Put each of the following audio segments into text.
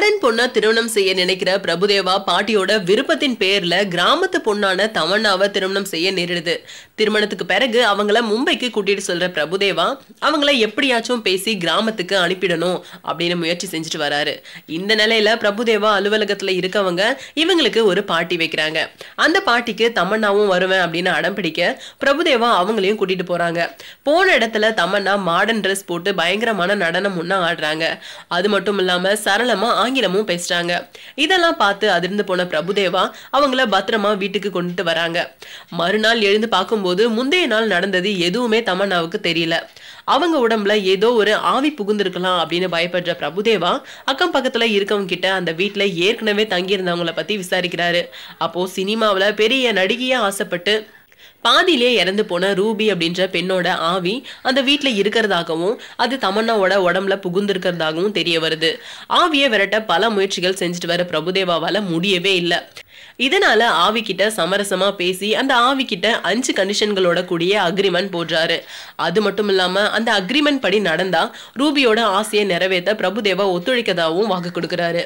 modern பொண்ணா திருமணம் செய்ய நினைக்கிற பிரபுதேவா பாட்டியோட விருப்பத்தின் பேர்ல கிராமத்து பொண்ணான தமன்னாவை திருமணம் செய்ய நேரிடுது திருமணத்துக்கு பிறகு அவங்கள மும்பைக்கு கூட்டிட்டு சொல்ற பிரபுதேவா அவங்கள எப்படியாச்சும் பேசி கிராமத்துக்கு அனுப்பிடணும் அப்படின்னு முயற்சி செஞ்சுட்டு வராரு இந்த நிலையில பிரபுதேவா அலுவலகத்துல இருக்கவங்க இவங்களுக்கு ஒரு பார்ட்டி வைக்கிறாங்க அந்த பார்ட்டிக்கு தமன்னாவும் வருவேன் அப்படின்னு அடம் பிடிக்க பிரபுதேவா அவங்களையும் கூட்டிட்டு போறாங்க போன இடத்துல தமன்னா மாடர்ன் ட்ரெஸ் போட்டு பயங்கரமான நடனம் முன்னா ஆடுறாங்க அது மட்டும் இல்லாம சரளமா ஆங்கிலமும் பேசுறாங்க இதெல்லாம் பார்த்து அதிர்ந்து போன பிரபுதேவா அவங்கள பத்திரமா வீட்டுக்கு கொண்டுட்டு வராங்க மறுநாள் எழுந்து பார்க்கும்போது முந்தைய நாள் நடந்தது எதுவுமே தமன்னாவுக்கு தெரியல அவங்க உடம்புல ஏதோ ஒரு ஆவி புகுந்திருக்கலாம் அப்படின்னு பயப்படுற பிரபுதேவா அக்கம் பக்கத்துல இருக்கவங்க கிட்ட அந்த வீட்டுல ஏற்கனவே தங்கியிருந்தவங்கள பத்தி விசாரிக்கிறாரு அப்போ சினிமாவுல பெரிய நடிகையா ஆசைப்பட்டு பாதியிலே இறந்து போன ரூபி அப்படின்ற பெண்ணோட ஆவி அந்த வீட்ல இருக்கிறதாகவும் அது தமன்னாவோட உடம்புல புகுந்திருக்கிறதாகவும் தெரிய வருது ஆவியை விரட்ட பல முயற்சிகள் செஞ்சுட்டு வர பிரபுதேவாவால முடியவே இல்லை இதனால ஆவி கிட்ட சமரசமா பேசி அந்த ஆவி கிட்ட அஞ்சு கண்டிஷன்களோட கூடிய அக்ரிமெண்ட் போடுறாரு அது மட்டும் இல்லாம அந்த அக்ரிமெண்ட் படி நடந்தா ரூபியோட ஆசையை நிறைவேற்ற பிரபுதேவா ஒத்துழைக்கதாகவும் வாக்கு கொடுக்கறாரு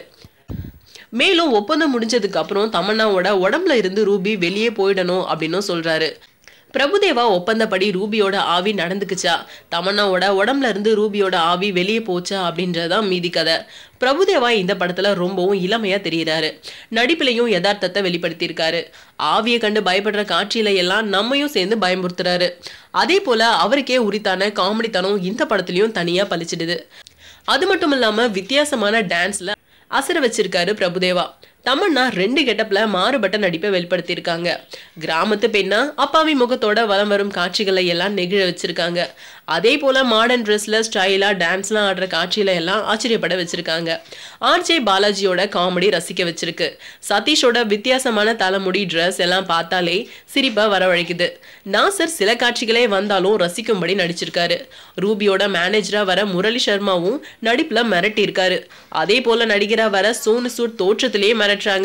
மேலும் ஒப்பந்தம் முடிஞ்சதுக்கு அப்புறம் தமன்னாவோட உடம்புல இருந்து ரூபி வெளியே போயிடணும் அப்படின்னு சொல்றாரு பிரபுதேவா ஒப்பந்தப்படி ரூபியோட ஆவி நடந்துக்குச்சா தமன்னாவோட உடம்புல இருந்து ரூபியோட ஆவி வெளியே போச்சா அப்படின்றதான் மீதி கதை பிரபுதேவா இந்த படத்துல ரொம்பவும் இளமையா தெரியுறாரு நடிப்புலையும் யதார்த்தத்தை வெளிப்படுத்தியிருக்காரு ஆவியை கண்டு பயப்படுற காட்சியில எல்லாம் நம்மையும் சேர்ந்து பயமுறுத்துறாரு அதே போல அவருக்கே உரித்தான காமெடித்தனம் இந்த படத்துலயும் தனியா பளிச்சிடுது அது மட்டும் இல்லாம வித்தியாசமான டான்ஸ்ல அசர வச்சிருக்காரு பிரபுதேவா தமன்னா ரெண்டு கெட்டப்ல மாறுபட்ட நடிப்பை வெளிப்படுத்தியிருக்காங்க கிராமத்து பெண்ணா அப்பாவி முகத்தோட வலம் வரும் காட்சிகளை எல்லாம் நெகிழ வச்சிருக்காங்க அதே போல மாடர்ன் ட்ரெஸ்ல ஸ்டைலா டான்ஸ்லாம் ஆடுற காட்சியில எல்லாம் ஆச்சரியப்பட வச்சிருக்காங்க ஆர்ஜே பாலாஜியோட காமெடி ரசிக்க வச்சிருக்கு சதீஷோட வித்தியாசமான தலைமுடி ட்ரெஸ் எல்லாம் பார்த்தாலே சிரிப்பா வரவழைக்குது நாசர் சில காட்சிகளே வந்தாலும் ரசிக்கும்படி நடிச்சிருக்காரு ரூபியோட மேனேஜரா வர முரளி சர்மாவும் நடிப்புல மிரட்டி இருக்காரு அதே போல நடிகரா வர சோனு சூட் தோற்றத்திலேயே மிரட்டுறாங்க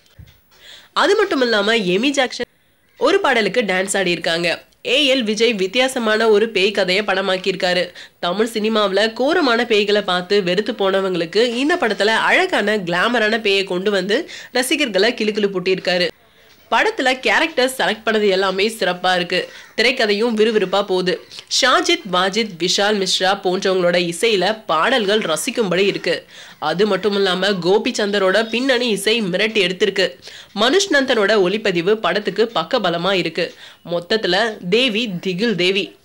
அது மட்டும் இல்லாம எமி ஜாக்சன் ஒரு பாடலுக்கு டான்ஸ் ஆடி இருக்காங்க ஏஎல் விஜய் வித்தியாசமான ஒரு பேய் கதையை படமாக்கியிருக்காரு தமிழ் சினிமாவில் கோரமான பேய்களை பார்த்து வெறுத்து போனவங்களுக்கு இந்த படத்துல அழகான கிளாமரான பேயை கொண்டு வந்து ரசிகர்களை கிளுக்கிளு பூட்டியிருக்காரு படத்துல கேரக்டர்ஸ் செலக்ட் பண்ணது எல்லாமே சிறப்பா இருக்கு திரைக்கதையும் விறுவிறுப்பா போகுது ஷாஜித் வாஜித் விஷால் மிஸ்ரா போன்றவங்களோட இசையில பாடல்கள் ரசிக்கும்படி இருக்கு அது மட்டும் இல்லாம கோபி சந்தரோட பின்னணி இசை மிரட்டி எடுத்திருக்கு மனுஷ் நந்தனோட ஒளிப்பதிவு படத்துக்கு பக்கபலமா இருக்கு மொத்தத்துல தேவி திகில் தேவி